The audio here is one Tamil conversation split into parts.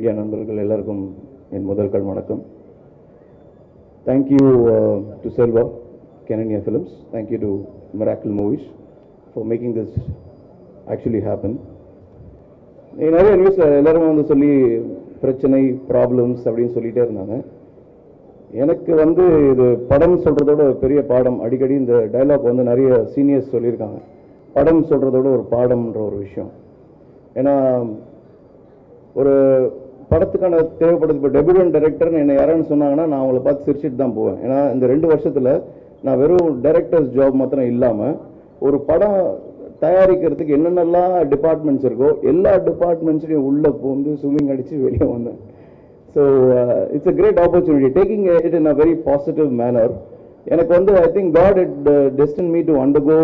மீடியா நண்பர்கள் எல்லாருக்கும் என் முதல் கண் வணக்கம் thank you to Selva Kenanya films thank you to miracle movies for making this actually happen நிறைய நியூஸில் எல்லாரும் வந்து சொல்லி பிரச்சனை ப்ராப்ளம்ஸ் அப்படின்னு சொல்லிட்டே இருந்தாங்க எனக்கு வந்து இது படம் சொல்கிறதோட ஒரு பெரிய பாடம் அடிக்கடி இந்த டயலாக் வந்து நிறைய சீனியர்ஸ் சொல்லியிருக்காங்க படம் சொல்கிறதோட ஒரு பாடம்ன்ற ஒரு விஷயம் ஏன்னா ஒரு படத்துக்கான தேவைப்படுது இப்போ டெபியூடன் டைரக்டர்னு என்ன யாரான்னு சொன்னாங்கன்னா நான் அவங்கள பார்த்து சிரிச்சிட்டு தான் போவேன் ஏன்னா இந்த ரெண்டு வருஷத்தில் நான் வெறும் டைரக்டர்ஸ் ஜாப் மாத்திரம் இல்லாமல் ஒரு படம் தயாரிக்கிறதுக்கு என்னென்னலாம் டிபார்ட்மெண்ட்ஸ் இருக்கோ எல்லா டிபார்ட்மெண்ட்ஸ்லையும் உள்ளே பூந்து ஸ்விம்மிங் அடித்து வெளியே வந்தேன் so it's a great opportunity taking it in a very positive manner எனக்கு வந்து I think God it tested me to undergo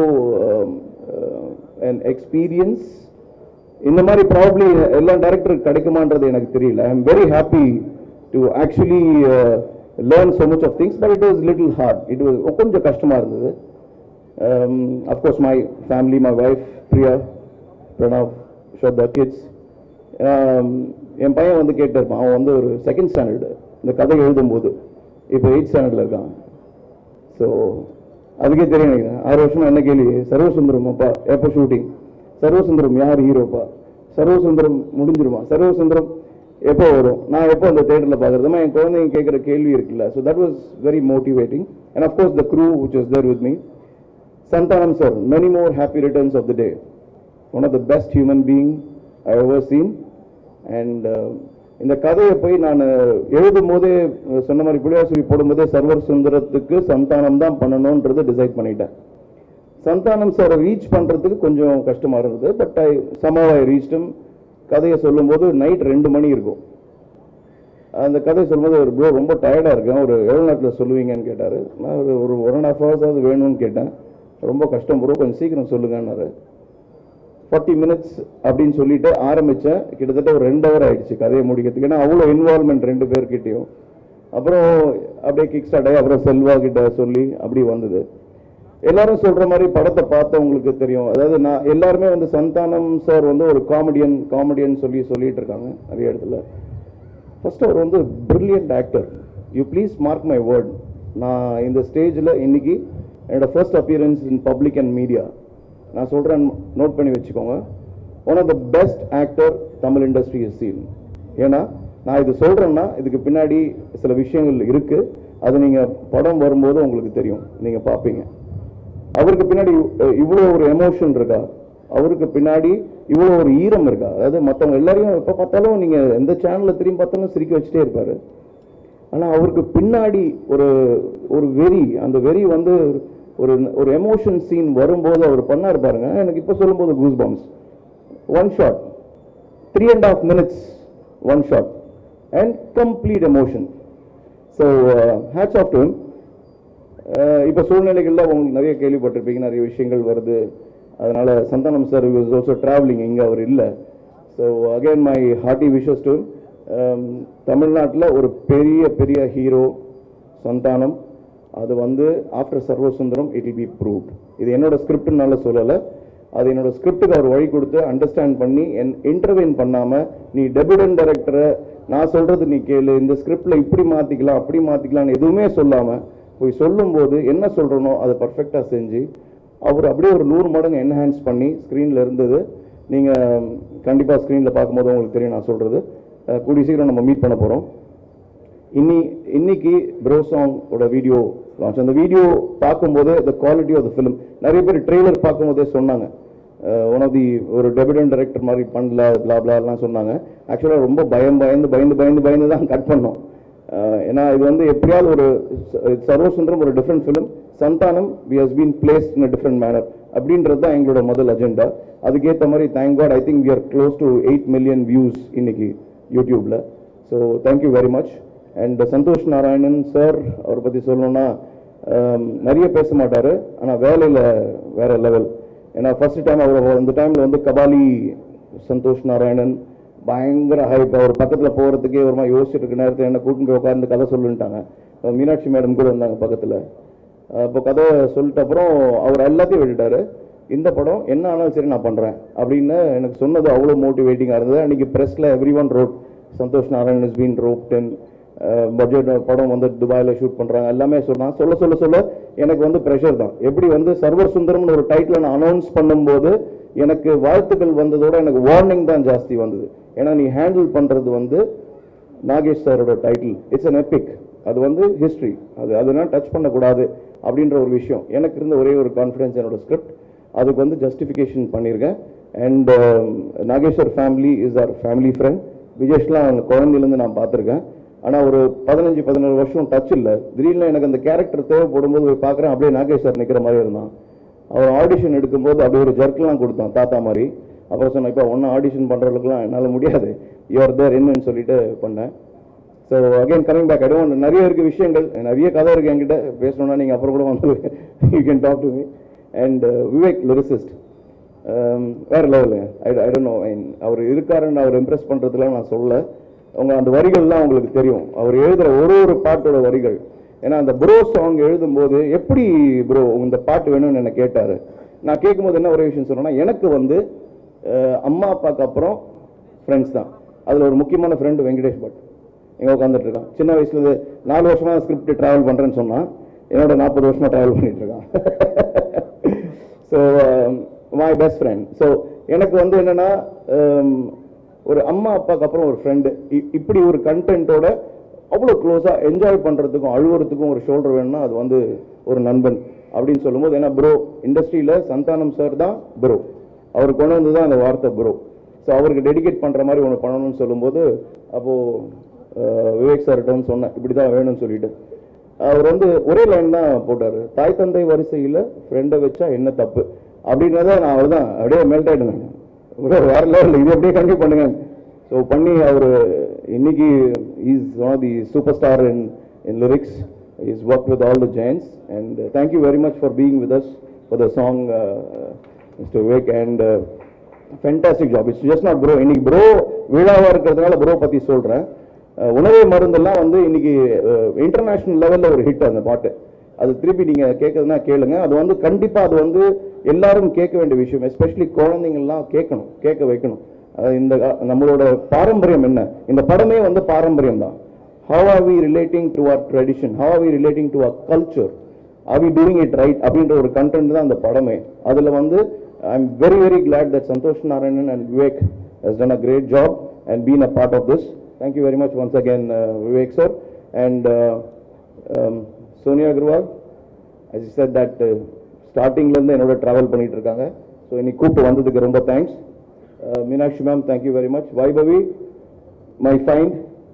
an experience இந்த மாதிரி ப்ராப்ளி எல்லா டேரக்டருக்கு கிடைக்குமான்றது எனக்கு தெரியல I am very happy to actually learn so much of things but it was little hard it was கொஞ்சம் கஷ்டமாக இருந்தது of course my family my wife Priya Pranav ஷோதா கிட்ஸ் என் பையன் வந்து கேட்டிருப்பான் அவன் வந்து ஒரு செகண்ட் ஸ்டாண்டர்டு இந்த கதை எழுதும்போது இப்போ எயிட் ஸ்டாண்டர்டில் இருக்கான் ஸோ அதுக்கே தெரியும் நினைக்கிறேன் ஆறு வருஷமா என்ன கேள்வி சர்வசுந்தரம் அப்பா எப்போ ஷூட்டிங் சர்வசுந்தரம் யார் ஹீரோப்பா சர்வசுந்தரம் முடிஞ்சிருமா சர்வசுந்தரம் எப்போ வரும் நான் எப்போ அந்த தேட்டரில் பார்க்குறதுமா என் குழந்தைங்க கேட்குற கேள்வி இருக்குல்ல so that was very motivating and of course the crew which was there with me Santhanam sir many more happy returns of the day one of the best human being I ever seen and இந்த கதையை போய் நான் எழுதும் போதே அஹ், சொன்ன மாதிரி புளியாசுரி போடும்போதே சர்வர் சுந்தரத்துக்கு சந்தானம் தான் பண்ணணுன்றது டிசைட் பண்ணிட்டேன் சந்தானம் சாரை ரீச் பண்ணுறதுக்கு கொஞ்சம் கஷ்டமாக இருந்தது பட் ஐ சமவ் ஐ ரீச்டும் கதையை சொல்லும்போது நைட் ரெண்டு மணி இருக்கும் அந்த கதை சொல்லும்போது ஒரு ப்ரோ ரொம்ப டயர்டாக இருக்கேன் ஒரு எவ்வளோ நேரத்தில் சொல்லுவீங்கன்னு கேட்டார் நான் ஒரு ஒரு ஒன் அண்ட் ஹாஃப் ஹவர்ஸாவது வேணும்னு கேட்டேன் ரொம்ப கஷ்டம் ப்ரோ கொஞ்சம் சீக்கிரம் சொல்லுங்கன்னாரு ஃபார்ட்டி மினிட்ஸ் அப்படின்னு சொல்லிட்டு ஆரம்பித்தேன் கிட்டத்தட்ட ஒரு ரெண்டு ஹவர் ஆயிடுச்சு கதையை முடிக்கிறதுக்கு ஏன்னா அவ்வளோ இன்வால்மெண்ட் ரெண்டு பேர்கிட்டயும் அப்புறம் அப்படியே கிக் ஸ்டார்ட் ஆகி அப்புறம் செல்வா கிட்ட சொல்லி அப்படி வந்தது எல்லாரும் சொல்ற மாதிரி படத்தை பார்த்தவங்களுக்கு தெரியும் அதாவது நான் எல்லாருமே வந்து சந்தானம் சார் வந்து ஒரு காமெடியன் காமெடியன் சொல்லி சொல்லிட்டு இருக்காங்க நிறைய இடத்துல ஃபர்ஸ்ட் அவர் வந்து brilliant actor you please mark my word நான் இந்த ஸ்டேஜில் இன்னைக்கு என்னோட first appearance in public and media நான் சொல்கிறேன் நோட் பண்ணி வச்சுக்கோங்க one of the best actor Tamil industry is seen ஏன்னா நான் இது சொல்கிறேன்னா இதுக்கு பின்னாடி சில விஷயங்கள் இருக்குது அது நீங்கள் படம் வரும்போது உங்களுக்கு தெரியும் நீங்கள் பார்ப்பீங்க அவருக்கு பின்னாடி இவ்- இவ்வளோ ஒரு எமோஷன் இருக்கா அவருக்கு பின்னாடி இவ்வளோ ஒரு ஈரம் இருக்கா அதாவது மற்றவங்க எல்லாரையும் எப்போ பார்த்தாலும் நீங்கள் எந்த சேனலில் திரும்பி பார்த்தாலும் சிரிக்க வச்சுட்டே இருப்பாரு ஆனால் அவருக்கு பின்னாடி ஒரு ஒரு வெறி அந்த வெறி வந்து ஒரு ஒரு எமோஷன் சீன் வரும்போது அவர் பண்ணார் பாருங்க எனக்கு இப்போ சொல்லும்போது goose bumps one shot three and of minutes one shot and complete emotion so hats off to இப்போ சூழ்நிலைகளில் உங்களுக்கு நிறைய கேள்விப்பட்டிருப்பீங்க நிறைய விஷயங்கள் வருது அதனால Santhanam sir was also travelling இங்கே அவர் இல்லை so again my hearty wishes to தமிழ்நாட்டில் ஒரு பெரிய பெரிய ஹீரோ சந்தானம் அது வந்து after Sarvasundaram it will be proved இது என்னோட ஸ்கிரிப்ட்னால சொல்லலை அது என்னோட ஸ்கிரிப்டுக்கு அவர் வழி கொடுத்து அண்டர்ஸ்டாண்ட் பண்ணி என் இன்டர்வெயின் பண்ணாமல் நீ டெபியூடன் டைரக்டரை நான் சொல்கிறது நீ கேளு இந்த ஸ்கிரிப்டில் இப்படி மாற்றிக்கலாம் அப்படி மாற்றிக்கலாம்னு எதுவுமே சொல்லாமல் போய் சொல்லும்போது என்ன சொல்கிறனோ அதை பர்ஃபெக்டாக செஞ்சு அவர் அப்படியே ஒரு நூறு மடங்கு என்ஹான்ஸ் பண்ணி ஸ்க்ரீனில் இருந்தது நீங்கள் கண்டிப்பாக ஸ்க்ரீனில் பார்க்கும்போது உங்களுக்கு தெரியும் நான் சொல்கிறது கூடிய சீக்கிரம் நம்ம மீட் பண்ண போகிறோம் இன்னி இன்னைக்கு ப்ரோ சாங்கோட வீடியோ லான்ச் அந்த வீடியோ பார்க்கும்போது the quality of the film நிறைய பேர் ட்ரெய்லர் பார்க்கும்போதே சொன்னாங்க ஒன் ஆஃப் தி ஒரு டெபியூடன் டைரக்டர் மாதிரி பண்ணல blah blah எல்லாம் சொன்னாங்க ஆக்சுவலாக ரொம்ப பயம் பயந்து பயந்து பயந்து பயந்து தான் கட் பண்ணோம் அஹ் ஏன்னா இது வந்து எப்படியாவது ஒரு ச- சர்வசுந்தரம் ஒரு different film Santhanam we has been placed in a different manner அப்படின்றது தான் எங்களோட முதல் அஜெண்டா அதுக்கேற்ற மாதிரி thank God I think we are close to eight million views இன்னைக்கு யூடியூப்ல so thank you very much and Santhosh Narayanan sir அவரை பற்றி சொல்லணும்னா ஆம், நிறைய பேச மாட்டார் ஆனால் வேலையில் வேற லெவல் ஏன்னா ஃபர்ஸ்ட் டைம் அவர் அந்த டைமில் வந்து கபாலி சந்தோஷ் நாராயணன் பயங்கர ஹைப் அவர் பக்கத்தில் போகிறதுக்கே ஒரு மாதிரி யோசிச்சுட்டு இருக்க நேரத்தில் என்ன கூட்டிட்டு போய் உட்கார்ந்து கதை சொல்லுன்ட்டாங்க அஹ் மீனாட்சி மேடம் கூட இருந்தாங்க பக்கத்தில் அப்போ கதை சொல்லிட்ட அப்புறம் அவர் எல்லாத்தையும் விட்டுட்டாரு இந்த படம் என்ன ஆனாலும் சரி நான் பண்ணுறேன் அப்படின்னு எனக்கு சொன்னது அவ்வளோ மோட்டிவேட்டிங்காக இருந்தது அன்றைக்கி ப்ரெஸ்ஸில் every one wrote Santhosh Narayan is been roped in budget படம் வந்து துபாயில் ஷூட் பண்ணுறாங்க எல்லாமே சொன்னான் சொல்ல சொல்ல சொல்ல எனக்கு வந்து ப்ரெஷர் தான் எப்படி வந்து சர்வர் சுந்தரம்னு ஒரு டைட்டில் நான் அனௌன்ஸ் பண்ணும்போது எனக்கு வாழ்த்துக்கள் வந்ததோட எனக்கு வார்னிங் தான் ஜாஸ்தி வந்தது ஏன்னா நீ ஹேண்டில் பண்ணுறது வந்து நாகேஷ் சாரோட டைட்டில் இட்ஸ் அன் எபிக் அது வந்து ஹிஸ்ட்ரி அது அதெல்லாம் டச் பண்ணக்கூடாது அப்படின்ற ஒரு விஷயம் எனக்கு இருந்த ஒரே ஒரு கான்ஃபிடன்ஸ் என்னோட ஸ்கிரிப்ட் அதுக்கு வந்து ஜஸ்டிஃபிகேஷன் பண்ணியிருக்கேன் and Nageshwar family is our family friend விஜேஷ்லாம் அவங்க குழந்தையிலேருந்து நான் பார்த்துருக்கேன் ஆனால் ஒரு பதினஞ்சு பதினேழு வருஷம் டச் இல்லை திடீர்னு எனக்கு அந்த கேரக்டர் தேவைப்படும் போது போய் பார்க்குறேன் அப்படியே நாகேஷ் சார் நிற்கிற மாதிரி இருந்தான் அவர் ஆடிஷன் எடுக்கும்போது அப்படியே ஒரு ஜர்க்கெலாம் கொடுத்தான் தாத்தா மாதிரி அப்புறம் சொன்னேன் இப்போ ஒன்றும் ஆடிஷன் பண்ணுறதுக்குலாம் என்னால் முடியாது யுவர் தேர் என்னன்னு சொல்லிட்டு பண்ணேன் so again coming back I நிறைய இருக்கு விஷயங்கள் நிறைய கதை இருக்கு என்கிட்ட பேசணும்னா நீங்கள் அப்புறம் கூட வந்து you can talk to me and Vivek lyricist வேற level I I don't know அவர் இருக்காருன்னு அவர் இம்ப்ரெஸ் பண்ணுறதுலாம் நான் சொல்ல உங்க அந்த வரிகள்லாம் உங்களுக்கு தெரியும் அவர் எழுதுகிற ஒரு ஒரு பாட்டோட வரிகள் ஏன்னா அந்த ப்ரோ சாங் எழுதும்போது எப்படி ப்ரோ இந்த பாட்டு வேணும்னு என்ன கேட்டார் நான் கேட்கும்போது என்ன ஒரே விஷயம் சொன்னேன்னா எனக்கு வந்து அஹ், அம்மா அப்பாவுக்கு அப்புறம் ஃப்ரெண்ட்ஸ் தான் அதில் ஒரு முக்கியமான ஃப்ரெண்டு வெங்கடேஷ் பட் இங்கே உட்காந்துட்டு இருக்கான் சின்ன வயசுல இருந்து நாலு வருஷமா ஸ்கிரிப்ட் டிராவல் பண்ணுறேன்னு சொன்னான் என்னோட நாற்பது வருஷமா டிராவல் பண்ணிட்டு இருக்கான் so my best friend so எனக்கு வந்து என்னன்னா um, ஒரு அம்மா அப்பாவுக்கு அப்புறம் ஒரு ஃப்ரெண்டு இப்படி ஒரு கண்டென்ட்டோட அவ்வளோ க்ளோஸாக என்ஜாய் பண்ணுறதுக்கும் அழுவுறதுக்கும் ஒரு ஷோல்டர் வேணும்னா அது வந்து ஒரு நண்பன் அப்படின்னு சொல்லும்போது ஏன்னா ப்ரோ இண்டஸ்ட்ரியில் சந்தானம் சார் தான் ப்ரோ அவர் கொண்டு வந்து தான் அந்த வார்த்தை ப்ரோ ஸோ அவருக்கு டெடிகேட் பண்ணுற மாதிரி ஒன்று பண்ணணும்னு சொல்லும்போது அப்போது விவேக் சார்கிட்ட வந்து சொன்னேன் இப்படி தான் வேணும்னு சொல்லிட்டு அவர் வந்து ஒரே லைன் தான் போட்டார் தாய் தந்தை வரிசையில் ஃப்ரெண்டை வச்சா என்ன தப்பு அப்படின்றத நான் அவர் தான் அப்படியே மெல்ட் ஆகிட்டேன் ப்ரோ வேற லெவலில் இது அப்படியே கண்டினியூ பண்ணுங்க ஸோ பண்ணி அவர் இன்னைக்கு is one of the super star in in lyrics is work with all the giants and thank you very much for being with us for the song mister Vivek and fantastic job it's just not bro இன்னைக்கு ப்ரோ விழாவாக இருக்கிறதுனால ப்ரோ பற்றி சொல்கிறேன் உணவே மருந்தெல்லாம் வந்து இன்னைக்கு இன்டர்நேஷனல் லெவலில் ஒரு ஹிட் அந்த பாட்டு அது திருப்பி நீங்கள் கேட்குறதுனா கேளுங்க அது வந்து கண்டிப்பாக அது வந்து எல்லாரும் கேட்க வேண்டிய விஷயம் எஸ்பெஷலி குழந்தைங்கள்லாம் கேட்கணும் கேட்க வைக்கணும் அது இந்த கா- நம்மளோட பாரம்பரியம் என்ன இந்த படமே வந்து பாரம்பரியம் தான் how are we relating to our tradition how are we relating to our culture are we doing it right அப்படின்ற ஒரு கண்டென்ட் தான் அந்த படமே அதில் வந்து I am very very glad that Santhosh Narayanan and Vivek has done a great job and been a part of this thank you very much once again Vivek sir and Sonia Agarwal as you said that uh, ஸ்டார்டிங்லேருந்து என்னோட ட்ராவல் பண்ணிட்டு இருக்காங்க ஸோ இன்னைக்கு கூப்பிட்டு வந்ததுக்கு ரொம்ப thanks Meenakshi ma'am thank you very much Vaibhavi my friend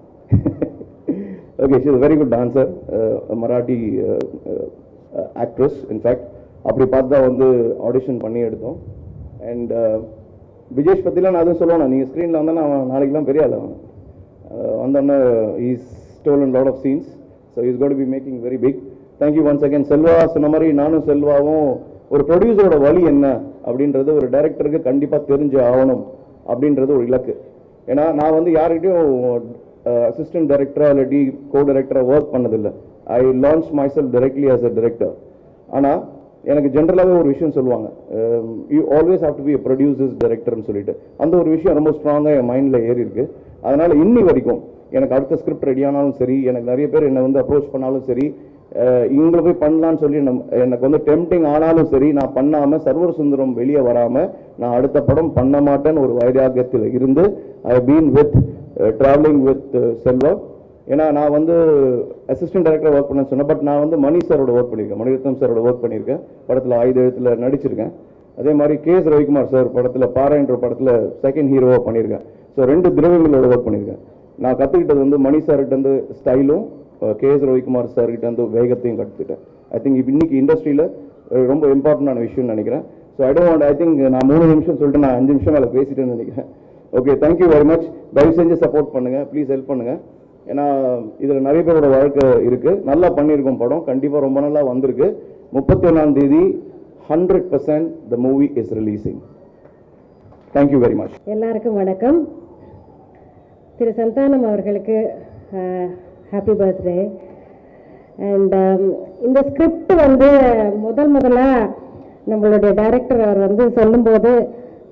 okay she is very good dancer Marathi actress in fact அப்படி பார்த்து தான் வந்து ஆடிஷன் பண்ணி எடுத்தோம் அண்ட் விஜேஷ் பற்றிலாம் நான் எதுவும் சொல்லணும் நீங்கள் ஸ்க்ரீனில் வந்தால் அவன் நாளைக்கெலாம் பெரிய ஆள் அவன் uh, வந்தோடனே is stolen lot of scenes so is got be making very big thank you once again Selva சொன்ன மாதிரி நானும் செல்வாவும் ஒரு ப்ரொடியூசரோட வழி என்ன அப்படின்றது ஒரு டைரக்டருக்கு கண்டிப்பாக தெரிஞ்சு ஆகணும் அப்படின்றது ஒரு இலக்கு ஏன்னா நான் வந்து யார்கிட்டயும் அசிஸ்டன்ட் டைரக்டரா இல்லாட்டி கோ டைரக்டராக ஒர்க் பண்ணதில்லை I launch my self directly as a director ஆனால் எனக்கு ஜென்ரலாகவே ஒரு விஷயம் சொல்லுவாங்க you always have to be producers டைரக்டர்னு சொல்லிட்டு அந்த ஒரு விஷயம் ரொம்ப ஸ்ட்ராங்காக என் மைண்டில் ஏறி இருக்கு அதனால இன்னி வரைக்கும் எனக்கு அடுத்த ஸ்கிரிப்ட் ரெடி ஆனாலும் சரி எனக்கு நிறைய பேர் என்னை வந்து அப்ரோச் பண்ணாலும் சரி அஹ் இவங்கள போய் பண்ணலாம்னு சொல்லி நம்ம- எனக்கு வந்து டெம்டிங் ஆனாலும் சரி நான் பண்ணாம சர்வர் சுந்தரம் வெளியே வராம நான் அடுத்த படம் பண்ண மாட்டேன்னு ஒரு வைராக்கியத்தில் இருந்து I been with travelling with Selva ஏன்னா நான் வந்து அசிஸ்டன்ட் டைரக்டர் ஒர்க் பண்ண சொன்னேன் பட் நான் வந்து மணி சாரோட ஒர்க் பண்ணியிருக்கேன் மணிரத்னம் சாரோட ஒர்க் பண்ணியிருக்கேன் படத்தில் ஆயுத எழுத்துல நடிச்சிருக்கேன் அதே மாதிரி கே எஸ் ரவிக்குமார் சார் படத்தில் பாராயன்ற படத்தில் செகண்ட் ஹீரோவாக பண்ணியிருக்கேன் ஸோ ரெண்டு திரவியங்களோட ஒர்க் பண்ணியிருக்கேன் நான் கற்றுக்கிட்டது வந்து மணி சார்கிட்ட இருந்து ஸ்டைலும் கே எஸ் ரவிக்குமார் சார்கிட்ட இருந்து வேகத்தையும் கற்றுக்கிட்டேன் ஐ திங்க் இப்போ இன்னைக்கு இண்டஸ்ட்ரியில் ரொம்ப இம்பார்ட்டண்டான விஷயம்னு நினைக்கிறேன் so I don't I think நான் மூணு நிமிஷம் சொல்லிட்டு நான் அஞ்சு நிமிஷம் மேலே பேசிட்டேன்னு நினைக்கிறேன் ஓகே தேங்க்யூ வெரி மச் தயவு செஞ்சு சப்போர்ட் பண்ணுங்க ப்ளீஸ் ஹெல்ப் பண்ணுங்க ஏன்னா இதில் நிறைய பேரோட வாழ்க்கை இருக்கு நல்லா பண்ணியிருக்கோம் படம் கண்டிப்பாக ரொம்ப நல்லா வந்திருக்கு முப்பத்தி ஒன்றாம் தேதி hundred percent the movie is releasing thank you very much எல்லாருக்கும் வணக்கம் திரு சந்தானம் அவர்களுக்கு ஹாப்பி பர்த்டே அண்ட் இந்த ஸ்கிரிப்ட் வந்து முதல் முதல்ல நம்மளுடைய டைரக்டர் அவர் வந்து சொல்லும்போது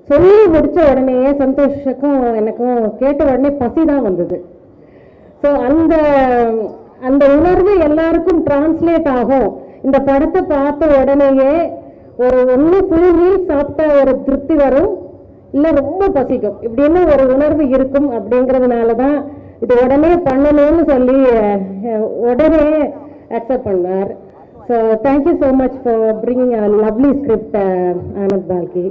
சொல்லி முடிச்ச உடனேயே சந்தோஷக்கும் எனக்கும் கேட்ட உடனே பசி தான் வந்தது ஸோ அந்த அந்த உணர்வு எல்லாருக்கும் டிரான்ஸ்லேட் ஆகும் இந்த படத்தை பார்த்த உடனேயே ஒரு ஒன்று ஃபுல் மீல் சாப்பிட்ட ஒரு திருப்தி வரும் இல்லை ரொம்ப பசிக்கும் இப்படின்னு ஒரு உணர்வு இருக்கும் அப்படிங்கிறதுனால தான் இது உடனே பண்ணணும்னு சொல்லி அஹ், உடனே அக்செப்ட் பண்ணார் so thank you so much for bringing a lovely script Anand Balki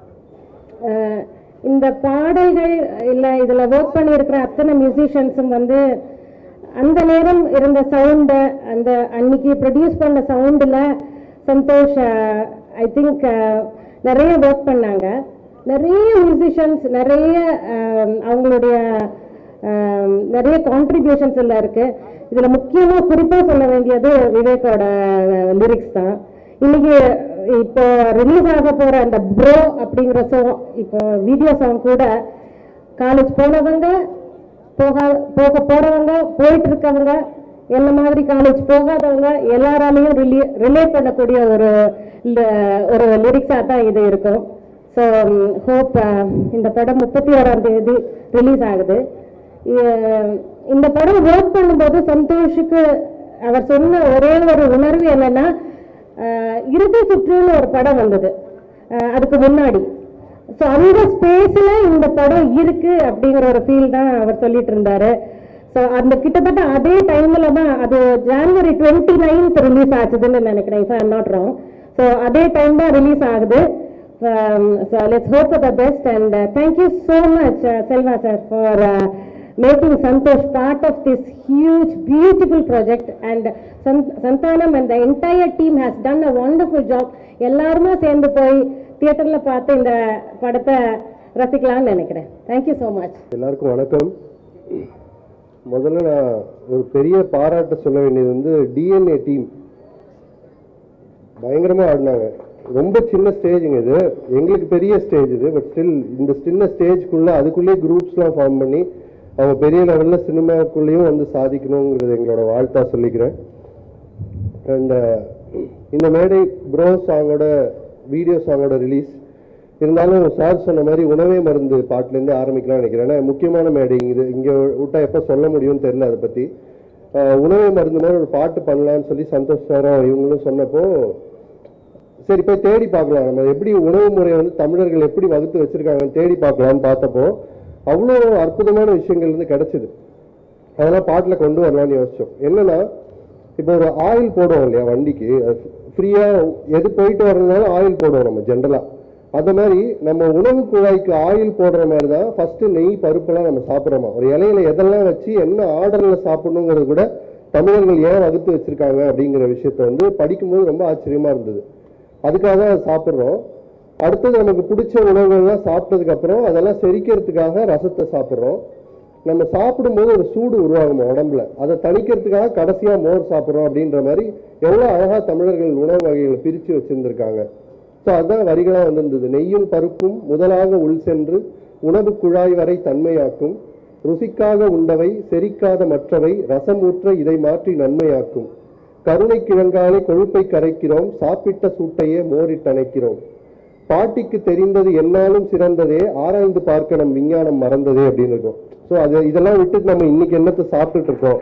அஹ் இந்த பாடல்கள் இல்லை இதில் ஒர்க் பண்ணியிருக்கிற அத்தனை மியூசிஷியன்ஸும் வந்து அந்த நேரம் இருந்த சவுண்டை அந்த அன்னைக்கு ப்ரொடியூஸ் பண்ண சவுண்டில் சந்தோஷ் ஐ திங்க் நிறைய ஒர்க் பண்ணாங்க நிறைய மியூசிஷியன்ஸ் நிறைய அஹ், அவங்களுடைய அஹ், நிறைய கான்ட்ரிபியூஷன்ஸ் எல்லாம் இருக்கு இதுல முக்கியமா குறிப்பா சொல்ல வேண்டியது விவேக்கோட லிரிக்ஸ் தான் இன்னைக்கு இப்போ ரிலீஸ் ஆக போற அந்த ப்ரோ அப்படிங்கிற சாங் இப்போ வீடியோ சாங் கூட காலேஜ் போனவங்க போக போக போறவங்க போயிட்டு இருக்கவங்க என்ன மாதிரி காலேஜ் போகாதவங்க எல்லாராலையும் ரிலே ரிலேட் பண்ணக்கூடிய ஒரு இந்த ஒரு லிரிக்ஸாக தான் இது இருக்கும் ஸோ ஹோப் இந்த படம் முப்பத்தி ஓராம் தேதி ரிலீஸ் ஆகுது இ- இந்த படம் ஒர்க் பண்ணும்போது சந்தோஷுக்கு அவர் சொன்ன ஒரே ஒரு உணர்வு என்னன்னா அஹ், இறுதி சுற்றுன்னு ஒரு படம் வந்தது அஹ், அதுக்கு முன்னாடி ஸோ அந்த ஸ்பேஸ்ல இந்த படம் இருக்கு அப்படிங்கிற ஒரு ஃபீல் தான் அவர் சொல்லிட்டு இருந்தாரு ஸோ அந்த கிட்டத்தட்ட அதே டைம்ல தான் அது ஜான்வரி டுவெண்ட்டி நைன்த் ரிலீஸ் ஆச்சுதுன்னு நினைக்கிறேன் if I not wrong so அதே டைம் தான் ரிலீஸ் ஆகுது so let's hope for the best and thank you so much Selva sir for making Santhosh part of this huge beautiful project and Santhanam and the entire team has done a wonderful job எல்லாருமே சேர்ந்து போய் தியேட்டரில் பார்த்து இந்த படத்தை ரசிக்கலாம்னு நினைக்கிறேன் தேங்க்யூ ஸோ மச் எல்லாருக்கும் வணக்கம் முதல்ல நான் ஒரு பெரிய பாராட்ட சொல்ல வேண்டியது வந்து டிஎன்ஏ டீம் பயங்கரமா ஆடினாங்க ரொம்ப சின்ன ஸ்டேஜுங்க இது எங்களுக்கு பெரிய ஸ்டேஜ் இது பட் ஸ்டில் இந்த சின்ன ஸ்டேஜ்க்குள்ள அதுக்குள்ளேயே குரூப்ஸ்லாம் ஃபார்ம் பண்ணி அவங்க பெரிய லெவலில் சினிமாக்குள்ளேயும் வந்து சாதிக்கணுங்கிறது எங்களோட வாழ்த்தா சொல்லிக்கிறேன் அண்ட் இந்த மேடை ப்ரோ சாங்கோட வீடியோ சாங்கோட ரிலீஸ் இருந்தாலும் சார் சொன்ன மாதிரி உணவே மருந்து பாட்டுலேருந்து ஆரம்பிக்கலாம்னு நினைக்கிறேன் ஏன்னா முக்கியமான மேடை இது இங்கே விட்டா எப்போ சொல்ல முடியும்னு தெரியல அதை பற்றி உணவே மருந்து மாதிரி ஒரு பாட்டு பண்ணலாம்னு சொல்லி சந்தோஷ் சாரும் இவங்களும் சொன்னப்போ சரி போய் தேடி பார்க்கலாம் நம்ம எப்படி உணவு முறையை வந்து தமிழர்கள் எப்படி வகுத்து வச்சிருக்காங்கன்னு தேடி பார்க்கலாம்னு பார்த்தப்போ அவ்வளோ அற்புதமான விஷயங்கள் வந்து கிடைச்சிது அதெல்லாம் பாட்டில் கொண்டு வரலாம்னு யோசிச்சோம் என்னன்னா இப்போ ஒரு ஆயில் போடுவோம் இல்லையா வண்டிக்கு ஃப்ரீயாக எது போயிட்டு வரதுனால ஆயில் போடுவோம் நம்ம ஜென்ரலாக அந்த மாதிரி நம்ம உணவு குழாய்க்கு ஆயில் போடுற மாதிரி தான் ஃபர்ஸ்ட் நெய் பருப்பெல்லாம் நம்ம சாப்பிட்றோமா ஒரு இலையில எதெல்லாம் வச்சு என்ன ஆர்டரில் சாப்பிடணுங்கிறது கூட தமிழர்கள் ஏன் வகுத்து வச்சிருக்காங்க அப்படிங்கிற விஷயத்த வந்து படிக்கும்போது ரொம்ப ஆச்சரியமா இருந்தது அதுக்காக தான் அதை சாப்பிட்றோம் அடுத்தது நமக்கு பிடிச்ச உணவுகள்லாம் சாப்பிட்டதுக்கு அப்புறம் அதெல்லாம் செரிக்கிறதுக்காக ரசத்தை சாப்பிட்றோம் நம்ம சாப்பிடும்போது ஒரு சூடு உருவாகும் உடம்புல அதை தணிக்கிறதுக்காக கடைசியா மோர் சாப்பிட்றோம் அப்படின்ற மாதிரி எவ்வளவு அழகா தமிழர்கள் உணவு வகைகளை பிரிச்சு வச்சிருந்திருக்காங்க ஸோ அதுதான் வரிகளா வந்திருந்தது நெய்யும் பருப்பும் முதலாக உள் சென்று உணவு குழாய் வரை தன்மையாக்கும் ருசிக்காக உண்டவை செரிக்காத மற்றவை ரசமூற்ற இதை மாற்றி நன்மையாக்கும் கருணை கிழங்காலே கொழுப்பை கரைக்கிறோம் சாப்பிட்ட சூட்டையே மோரிட்டு அணைக்கிறோம் பாட்டிக்கு தெரிந்தது என்னாலும் சிறந்ததே ஆராய்ந்து பார்க்க நம் விஞ்ஞானம் மறந்ததே அப்படின்னு இருக்கும் ஸோ அது இதெல்லாம் விட்டுட்டு நம்ம இன்னைக்கு என்னத்தை சாப்பிட்டுட்டு இருக்கோம்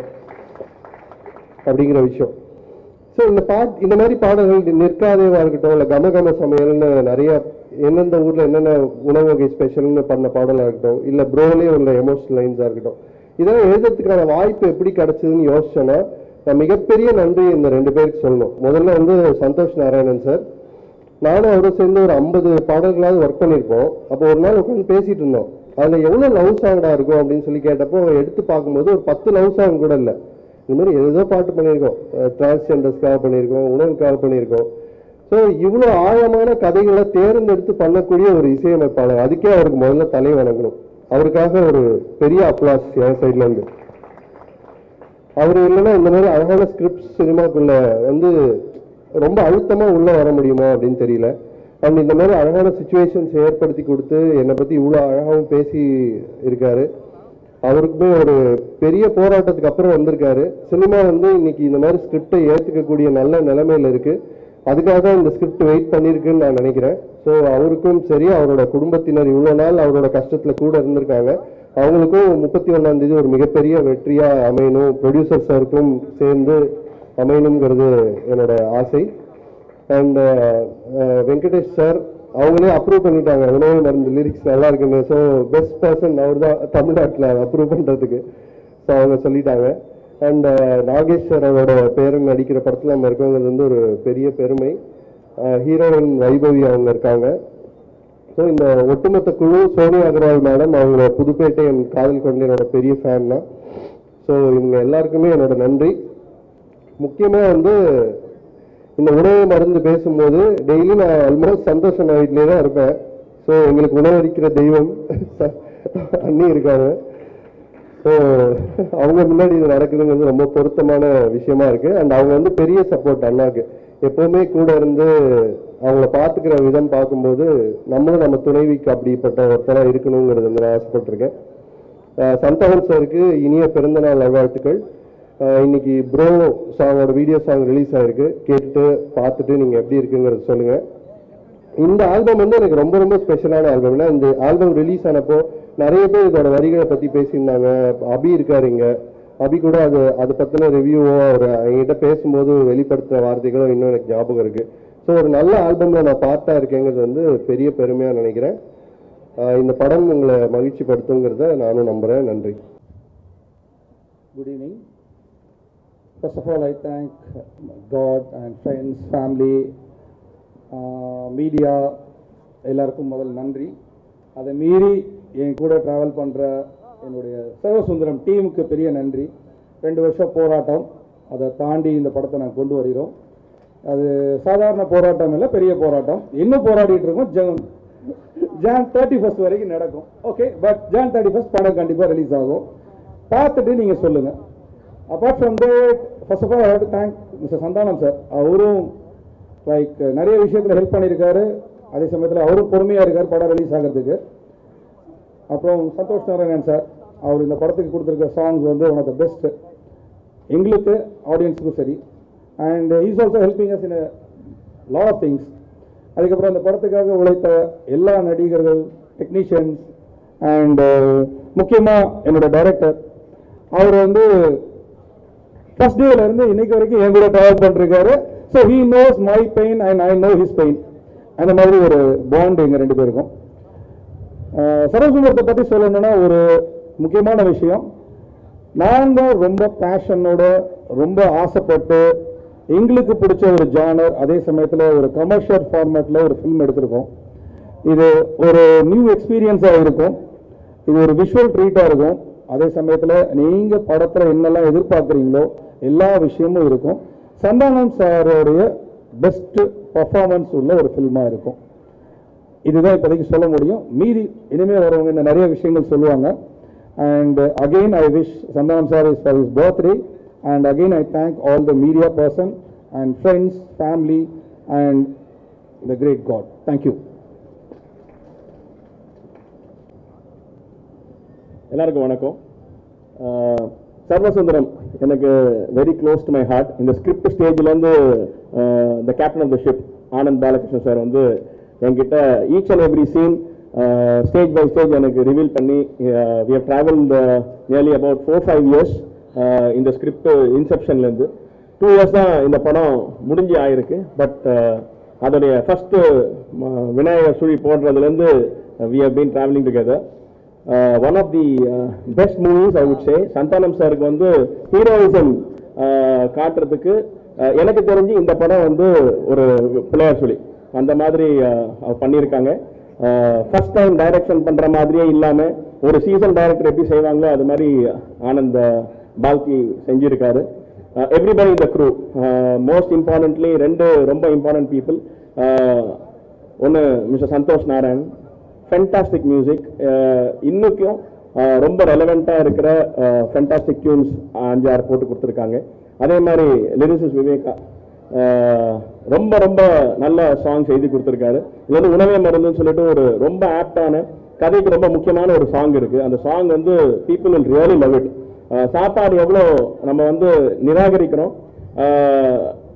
அப்படிங்கிற விஷயம் ஸோ இந்த பாட் இந்த மாதிரி பாடல்கள் நிற்காதேவா இருக்கட்டும் இல்லை கமகம சமையல்னு நிறைய எந்தெந்த ஊர்ல என்னென்ன உணவு வகை ஸ்பெஷல்னு பண்ண பாடலாக இருக்கட்டும் இல்லை ப்ரோலே உள்ள எமோஷனல் லைன்ஸாக இருக்கட்டும் இதெல்லாம் எழுதுறதுக்கான வாய்ப்பு எப்படி கிடைச்சதுன்னு யோசிச்சோன்னா நான் மிகப்பெரிய நன்றி இந்த ரெண்டு பேருக்கு சொல்லணும் முதல்ல வந்து சந்தோஷ் நாராயணன் சார் நானும் அவரும் சேர்ந்து ஒரு ஐம்பது பாடல்களாவது ஒர்க் பண்ணியிருப்போம் அப்போ ஒரு நாள் உட்காந்து பேசிட்டு இருந்தோம் அதில் எவ்வளோ லவ் சாங்கடா இருக்கும் அப்படின்னு சொல்லி கேட்டப்போ எடுத்து பார்க்கும்போது ஒரு பத்து லவ் சாங் கூட இல்லை இந்த மாதிரி ஏதோ பாட்டு பண்ணியிருக்கோம் டிரான்ஸ்ஜெண்டர்ஸ்க்காக பண்ணியிருக்கோம் உணவுக்காக பண்ணியிருக்கோம் ஸோ இவ்வளோ ஆழமான கதைகளை தேர்ந்தெடுத்து பண்ணக்கூடிய ஒரு இசையமைப்பாளர் அதுக்கே அவருக்கு முதல்ல தலை வணங்கணும் அவருக்காக ஒரு பெரிய அப்ளாஸ் என் சைட்ல இருந்து அவர் இல்லைன்னா இந்த மாதிரி அழகான ஸ்கிரிப்ட் சினிமாக்குள்ள வந்து ரொம்ப அழுத்தமா உள்ள வர முடியுமா அப்படின்னு தெரியல அண்ட் இந்த மாதிரி அழகான சுச்சுவேஷன்ஸ் ஏற்படுத்தி கொடுத்து என்னை பத்தி இவ்வளோ அழகாவும் பேசி இருக்காரு அவருக்குமே ஒரு பெரிய போராட்டத்துக்கு அப்புறம் வந்திருக்காரு சினிமா வந்து இன்னைக்கு இந்த மாதிரி ஸ்கிரிப்டை ஏத்துக்கக்கூடிய நல்ல நிலைமையில இருக்கு அதுக்காக தான் இந்த ஸ்கிரிப்ட் வெயிட் பண்ணியிருக்குன்னு நான் நினைக்கிறேன் ஸோ அவருக்கும் சரி அவரோட குடும்பத்தினர் இவ்வளோ நாள் அவரோட கஷ்டத்தில் கூட இருந்திருக்காங்க அவங்களுக்கும் முப்பத்தி ஒன்றாம் தேதி ஒரு மிகப்பெரிய வெற்றியாக அமையணும் ப்ரொடியூசர் சாருக்கும் சேர்ந்து அமையணுங்கிறது என்னோட ஆசை அண்ட் வெங்கடேஷ் சார் அவங்களே அப்ரூவ் பண்ணிட்டாங்க உணவு மருந்து லிரிக்ஸ் நல்லா இருக்குன்னு ஸோ பெஸ்ட் பர்சன் அவர் தான் தமிழ்நாட்டில் அப்ரூவ் பண்ணுறதுக்கு ஸோ அவங்க சொல்லிட்டாங்க அண்ட் நாகேஷ் சார் அவரோட பேரன் நடிக்கிற படத்தில் நம்ம இருக்கோங்கிறது வந்து ஒரு பெரிய பெருமை ஹீரோயின் வைபவி அவங்க இருக்காங்க ஸோ இந்த ஒட்டுமொத்த குழு சோனியா அகர்வால் மேடம் அவங்க புதுப்பேட்டை என் காதல் கொண்ட என்னோட பெரிய ஃபேன் தான் ஸோ இவங்க எல்லாருக்குமே என்னோட நன்றி முக்கியமாக வந்து இந்த உணவு மருந்து பேசும்போது டெய்லி நான் ஆல்மோஸ்ட் சந்தோஷம் வீட்லேயே தான் இருப்பேன் ஸோ எங்களுக்கு உணவளிக்கிற தெய்வம் அண்ணி இருக்காங்க ஸோ அவங்க முன்னாடி இது நடக்குதுங்கிறது ரொம்ப பொருத்தமான விஷயமா இருக்கு அண்ட் அவங்க வந்து பெரிய சப்போர்ட் அண்ணாக்கு எப்பவுமே கூட இருந்து அவங்கள பார்த்துக்கிற விதம் பார்க்கும்போது நம்மளும் நம்ம துணைவிக்கு அப்படிப்பட்ட ஒருத்தராக இருக்கணுங்கிறது வந்து நான் ஆசைப்பட்டிருக்கேன் அஹ் சந்தகன் சாருக்கு இனிய பிறந்தநாள் நல்வாழ்த்துக்கள் அஹ் இன்னைக்கு ப்ரோ சாங்கோட வீடியோ சாங் ரிலீஸ் ஆயிருக்கு கேட்டுட்டு பார்த்துட்டு நீங்க எப்படி இருக்குங்கிறத சொல்லுங்க இந்த ஆல்பம் வந்து எனக்கு ரொம்ப ரொம்ப ஸ்பெஷலான ஆல்பம் ஏன்னா இந்த ஆல்பம் ரிலீஸ் ஆனப்போ நிறைய பேர் இதோட வரிகளை பத்தி பேசியிருந்தாங்க அபி இருக்காரு இங்க அபி கூட அது அதை பத்தின ரிவ்யூவோ அவர் என்கிட்ட பேசும்போது வெளிப்படுத்துற வார்த்தைகளும் இன்னும் எனக்கு ஞாபகம் இருக்கு ஸோ ஒரு நல்ல ஆல்பம்ல நான் பார்த்தா இருக்கேங்கிறது வந்து பெரிய பெருமையா நினைக்கிறேன் அஹ் இந்த படம் உங்களை மகிழ்ச்சி படுத்துங்கிறத நானும் நம்புறேன் நன்றி Good evening. First of all, I thank God and friends, family, uh, media எல்லாருக்கும் முதல் நன்றி அதை மீறி என் கூட ட்ராவல் பண்ணுற என்னுடைய சர்வசுந்தரம் டீமுக்கு பெரிய நன்றி ரெண்டு வருஷம் போராட்டம் அதை தாண்டி இந்த படத்தை நான் கொண்டு வருகிறோம் அது சாதாரண போராட்டம் இல்லை பெரிய போராட்டம் இன்னும் போராடிட்டு இருக்கோம் ஜ ஜான் தேர்ட்டி ஃபர்ஸ்ட் வரைக்கும் நடக்கும் okay but Jan thirty first படம் கண்டிப்பாக ரிலீஸ் ஆகும் பார்த்துட்டு நீங்கள் சொல்லுங்கள் apart from that first of all I thank mister Santhanam sir அவரும் லைக் நிறைய விஷயத்தில் ஹெல்ப் பண்ணியிருக்காரு அதே சமயத்தில் அவரும் பொறுமையாக இருக்கார் படம் ரிலீஸ் ஆகிறதுக்கு அப்புறம் சந்தோஷ் நாராயணன் சார் அவர் இந்த படத்துக்கு கொடுத்துருக்க சாங்ஸ் வந்து ஒன் ஆஃப் த பெஸ்ட் எங்களுக்கு ஆடியன்ஸுக்கும் சரி and is also helping us in lot of things அதுக்கப்புறம் அந்த படத்துக்காக உழைத்த எல்லா நடிகர்கள் டெக்னீஷியன்ஸ் அண்ட் முக்கியமாக என்னோட டைரக்டர் அவர் வந்து ஃபர்ஸ்ட் டேல இருந்து இன்னைக்கு வரைக்கும் என் கூட ட்ராவல் பண்ணிருக்காரு so he knows my pain and I know his pain அந்த மாதிரி ஒரு பாண்ட் எங்க ரெண்டு பேருக்கும் அஹ் சரவசுந்தரத்தை பற்றி சொல்லணும்னா ஒரு முக்கியமான விஷயம் நாங்கள் ரொம்ப பேஷனோட ரொம்ப ஆசைப்பட்டு எங்களுக்கு பிடிச்ச ஒரு ஜானர் அதே சமயத்தில் ஒரு கமர்ஷியல் ஃபார்மேட்டில் ஒரு ஃபில்ம் எடுத்திருக்கோம் இது ஒரு நியூ எக்ஸ்பீரியன்ஸாக இருக்கும் இது ஒரு விஷுவல் ட்ரீட்டாக இருக்கும் அதே சமயத்தில் நீங்கள் படத்தில் என்னெல்லாம் எதிர்பார்க்குறீங்களோ எல்லா விஷயமும் இருக்கும் சந்தானம் சாரோடைய பெஸ்ட் பர்ஃபார்மன்ஸ் உள்ள ஒரு ஃபில்மாக இருக்கும் இதுதான் இப்போதைக்கு சொல்ல முடியும் மீதி இனிமேல் வரவங்க இன்னும் நிறைய விஷயங்கள் சொல்லுவாங்க and again I wish Santhanam sir is for is birthday and again I thank all the media person and friends family and the great God thank you எல்லாருக்கும் வணக்கம் ஆஹ் சர்வசுந்தரம் எனக்கு very close to my heart இந்த ஸ்கிரிப்ட் ஸ்டேஜ்லேருந்து the captain of the ship Anand Balakrishnan sir வந்து என்கிட்ட each and every scene stage by stage எனக்கு ரிவீல் பண்ணி we have travel nearly about four five years இந்த ஸ்கிரிப்ட் இன்செப்ஷன்லேருந்து டூ இயர்ஸ் தான் இந்த படம் முடிஞ்சு ஆயிருக்கு பட் அதோடைய ஃபர்ஸ்ட் விநாயகர் சுழி போடுறதுலேருந்து we have been travelling together one of the best movies I would say Santhanam சாருக்கு வந்து ஹீரோயிசம் காட்டுறதுக்கு uh, எனக்கு தெரிஞ்சு இந்த படம் வந்து ஒரு பிள்ளையார் சொல்லி அந்த மாதிரி uh, அவர் பண்ணியிருக்காங்க ஃபர்ஸ்ட் டைம் டைரக்ஷன் பண்ற மாதிரியே இல்லாம ஒரு சீசன் டைரக்டர் எப்படி செய்வாங்களோ அது மாதிரி ஆனந்த் பால்கி செஞ்சிருக்காரு எவ்ரிபடி இந்த க்ரூ மோஸ்ட் இம்பார்ட்டன்ட்லி ரெண்டு ரொம்ப இம்பார்ட்டன்ட் பீப்புள் ஒன்று mister Santhosh Narayan fantastic music இன்னுக்கும் அஹ், ரொம்ப ரெலவெண்ட்டாக இருக்கிற ஃபென்டாஸ்டிக் டியூன்ஸ் அஞ்சாறு போட்டு கொடுத்துருக்காங்க அதே மாதிரி லிரிசிஸ் விவேகா அஹ், ரொம்ப ரொம்ப நல்ல சாங்ஸ் எழுதி கொடுத்துருக்காரு இது வந்து உணவே மருந்துன்னு சொல்லிட்டு ஒரு ரொம்ப ஆப்டான கதைக்கு ரொம்ப முக்கியமான ஒரு சாங் இருக்கு அந்த சாங் வந்து people will really love it சாப்பாடு எவ்வளோ நம்ம வந்து நிராகரிக்கிறோம் அஹ்,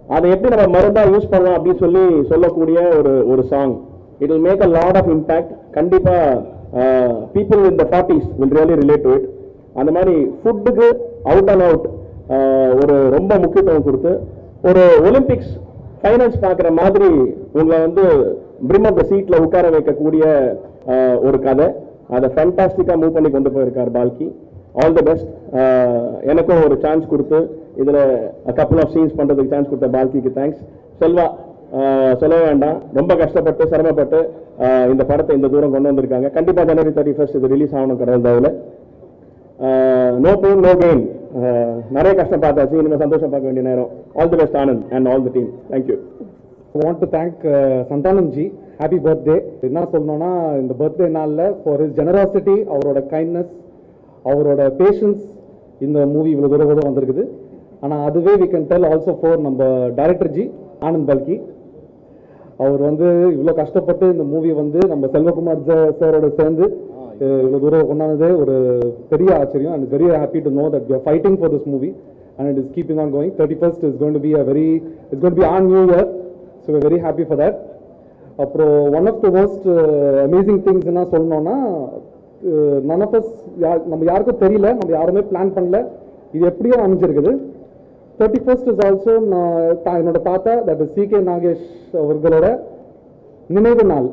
அதை எப்படி நம்ம மருந்தா யூஸ் பண்ணலாம் அப்படின்னு சொல்லி சொல்லக்கூடிய ஒரு ஒரு song it will make a lot of impact கண்டிப்பா people in the forties will really relate to it அந்த மாதிரி ஃபுட்டுக்கு அவுட் அண்ட் அவுட் ஒரு ரொம்ப முக்கியத்துவம் கொடுத்து ஒரு ஒலிம்பிக்ஸ் ஃபைனல்ஸ் பார்க்குற மாதிரி உங்களை வந்து பிரிம் ஆஃப் த சீட்டில் உட்கார வைக்கக்கூடிய ஆஹ், ஒரு கதை அதை ஃபேண்டாஸ்டிக்காக மூவ் பண்ணி கொண்டு போயிருக்கார் பால்கி ஆல் தி பெஸ்ட் எனக்கும் ஒரு சான்ஸ் கொடுத்து இதில் கப்புள் ஆஃப் சீன்ஸ் பண்ணுறதுக்கு சான்ஸ் கொடுத்த பால்கிக்கு தேங்க்ஸ் செல்வா ஆஹ், சொல்ல வேண்டாம் ரொம்ப கஷ்டப்பட்டு சிரமப்பட்டு ஆஹ், இந்த படத்தை இந்த தூரம் கொண்டு வந்திருக்காங்க கண்டிப்பாக ஜனவரி தேர்ட்டி ஃபர்ஸ்ட் இது ரிலீஸ் ஆகணும் கடவுள் தவிர நோ பெயின் நோ கெயின் நிறைய கஷ்டம் பார்த்தாச்சு இனிமேல் சந்தோஷம் பார்க்க வேண்டிய நேரம் all the best Anand and all the team thank you I want to thank uh, Santhanam ji happy birthday என்ன சொல்லணும்னா இந்த பர்த்டே நாளில் ஃபார் his generosity அவரோட கைண்ட்னஸ் அவரோட பேஷன்ஸ் இந்த மூவி இவ்வளோ தூரம் கூட வந்திருக்குது ஆனால் அதுவே we can tell also for நம்ம டைரக்டர் ஜி ஆனந்த் பல்கி அவர் வந்து இவ்வளோ கஷ்டப்பட்டு இந்த மூவி வந்து நம்ம செல்வகுமார் சாரோட சேர்ந்து அஹ், இவ்வளோ தூரம் கொண்டாந்ததே ஒரு பெரிய ஆச்சரியம் and very happy to know that we are fighting for this movie and it is keeping on going thirty first is going to be a very it's going be on new year so very happy for that அப்புறம் one of the most amazing things என்ன சொல்லணும்னா நன் ஆஃப் அஸ் யார் நம்ம யாருக்கும் தெரியல நம்ம யாருமே பிளான் பண்ணல இது எப்படியோ அமைஞ்சிருக்குது தேர்ட்டி ஃபர்ஸ்ட் இஸ் ஆல்சோ நான் என்னோட தாத்தா that is C K Nagesh அவர்களோட நினைவு நாள்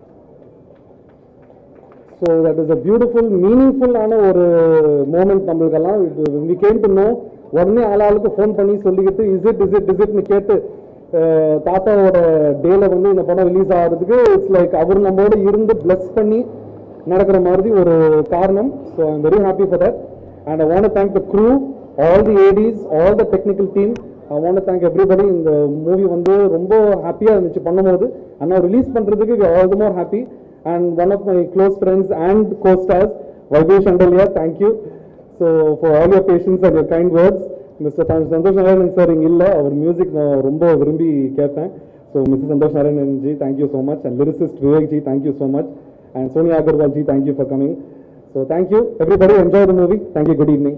so that is a beautiful மீனிங்ஃபுல்லான ஒரு மூமெண்ட் நம்மளுக்கெல்லாம் வி கேம் டு நோ உடனே ஆளாளுக்கு ஃபோன் பண்ணி சொல்லிக்கிட்டு is it is it is இட்னு கேட்டு அஹ், தாத்தாவோட டேல வந்து இந்த படம் ரிலீஸ் ஆகிறதுக்கு இட்ஸ் லைக் அவர் நம்மளோட இருந்து bless பண்ணி நடக்கிற மாதிரி ஒரு காரணம் so I'm very happy for that and I want thank the crew all the ADs all the technical team I want thank everybody இந்த மூவி வந்து ரொம்ப ஹாப்பியாக இருந்துச்சு பண்ணும்போது ஆனால் ரிலீஸ் பண்ணுறதுக்கு all the more happy and one of my close friends and co stars வைபேஷ் Shandilya thank you so for all your patience and your kind words mister Santhosh Narayanan sir இங்கே இல்லை அவர் மியூசிக் நான் ரொம்ப விரும்பி கேட்பேன் so mister Santhosh Narayanan ji thank you so much and lyricist Vivek ji thank you so much and Sonia Agarwal ji thank you for coming so thank you everybody enjoy the movie thank you good evening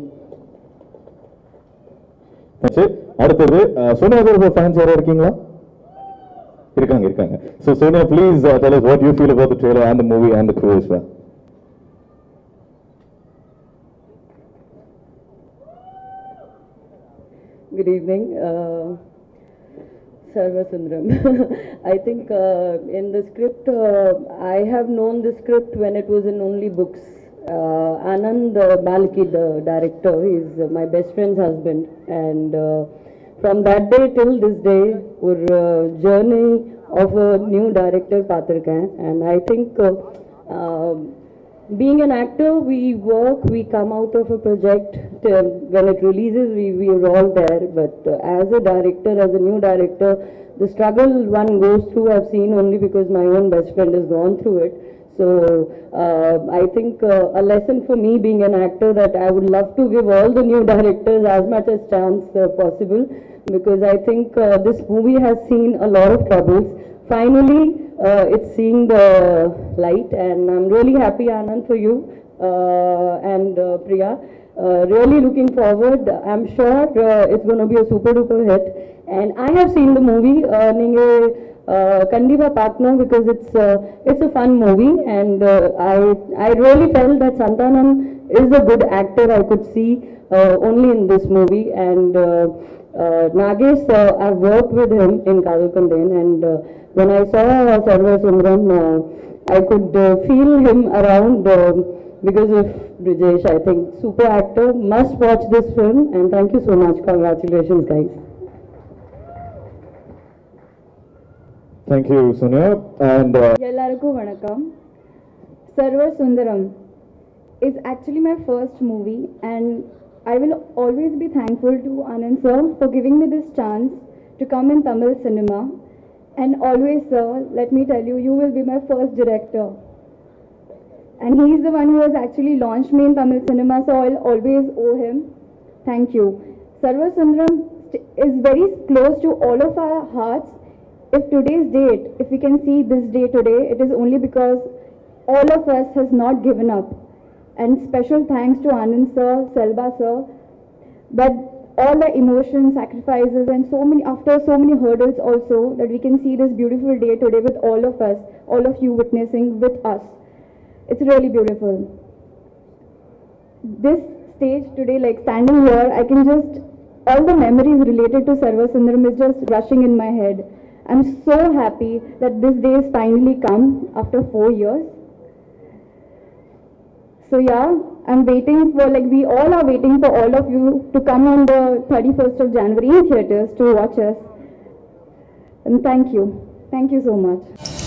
சரி அடுத்தது அஹ், சோனியா அகர்வால் ஃபேன்ஸ் யாரும் இருக்கீங்களா இருக்காங்க இருக்காங்க so Sonia please tell us what you feel about the trailer and the movie and the crew as well Good evening. Uh, Sarva Sundram. I think uh, in the script, uh, I have known the script when it was in only books. Uh, Anand uh, Balki, the director, is uh, my best friend's husband. And uh, from that day till this day, our uh, journey of a new director, Patrikan. And I think uh, um, being an actor, we work, we come out of a project. till when it releases, we, we are all there. But uh, as a director, as a new director, the struggle one goes through, I've seen only because my own best friend has gone through it. So uh, I think uh, a lesson for me being an actor that I would love to give all the new directors as much as chance uh, possible because I think uh, this movie has seen a lot of troubles. Finally, uh, it's seeing the light, and I'm really happy, Anand, for you uh, and uh, Priya. Uh, really looking forward. I'm sure uh, it's going to be a super duper hit. And I have seen the movie. Uh, நீங்க uh, கண்டிப்பா பார்க்கணும் because it's uh, it's a fun movie and uh, I I really felt that Santanam is a good actor. I could see uh, only in this movie and. Uh, uh, Nagesh, uh, I've worked with him in Kalakandan and uh, when I saw uh, Sarva Sundram, uh, I could uh, feel him around uh, because of Brijesh. I think super actor. Must watch this film and thank you so much. Congratulations, guys. thank you Sonia and uh, எல்லாருக்கும் வணக்கம் சர்வ Sundaram is actually my first movie and I will always be thankful to Anand sir for giving me this chance to come in Tamil cinema and always sir let me tell you you will be my first director and he is the one who has actually launched me in Tamil cinema so I'll always owe him thank you Sarva Sundaram st- is very close to all of our hearts if today's date, if we can see this day today, it is only because all of us has not given up. And special thanks to Anand sir, Selva sir. But all the emotions, sacrifices, and so many after so many hurdles also that we can see this beautiful day today with all of us, all of you witnessing with us. It's really beautiful. This stage today, like standing here, I can just all the memories related to Sarva Sundaram is just rushing in my head. I'm so happy that this day has finally come after four years. So yeah, I'm waiting for like we all are waiting for all of you to come on the 31st of January in theaters to watch us. And thank you. Thank you so much.